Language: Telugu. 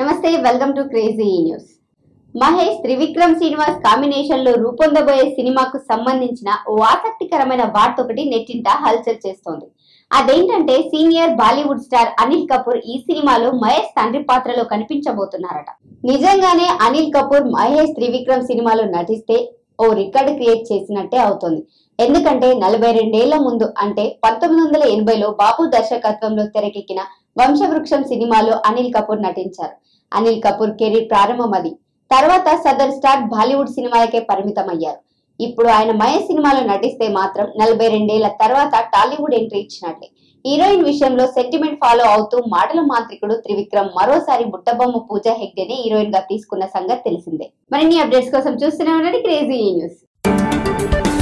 నమస్తే welcome to crazy news Mahesh Trivikram Srinivas combination లో రూపొందబోయే సినిమాకు సంబంధించిన ఓ ఆసక్తికరమైన వార్త ఒకటి నెట్టింట హల్చల్ చేస్తోంది అదేంటంటే senior Bollywood star Anil Kapoor ఈ సినిమాలో మహేష్ తండ్రి పాత్రలో కనిపించబోతున్నారట నిజంగానే అనిల్ కపూర్ మహేష్ త్రివిక్రమ్ సినిమాలో నటిస్తే ఓ రికార్డ్ క్రియేట్ చేసినట్టే అవుతోంది ఎందుకంటే నలభై రెండేళ్ల ముందు అంటే పంతొమ్మిది వందల ఎనభైలో బాబు దర్శకత్వంలో తెరకెక్కిన వంశవృక్షం సినిమాలో అనిల్ కపూర్ నటించారు అనిల్ కపూర్ కెరీర్ ప్రారంభం అది తర్వాత సదర్ స్టార్ బాలీవుడ్ సినిమాలకే పరిమితమయ్యారు ఇప్పుడు ఆయన మహేష్ సినిమాలో నటిస్తే మాత్రం నలభై రెండేళ్ల తర్వాత టాలీవుడ్ ఎంట్రీ ఇచ్చినట్లే హీరోయిన్ విషయంలో సెంటిమెంట్ ఫాలో అవుతూ మాటల మాంత్రికుడు త్రివిక్రమ్ మరోసారి బుట్టబొమ్మ పూజా హెగ్డేని హీరోయిన్ గా తీసుకున్న సంగతి తెలిసిందే మరిన్ని అప్డేట్స్ కోసం చూస్తూనే ఉండండి క్రేజీ న్యూస్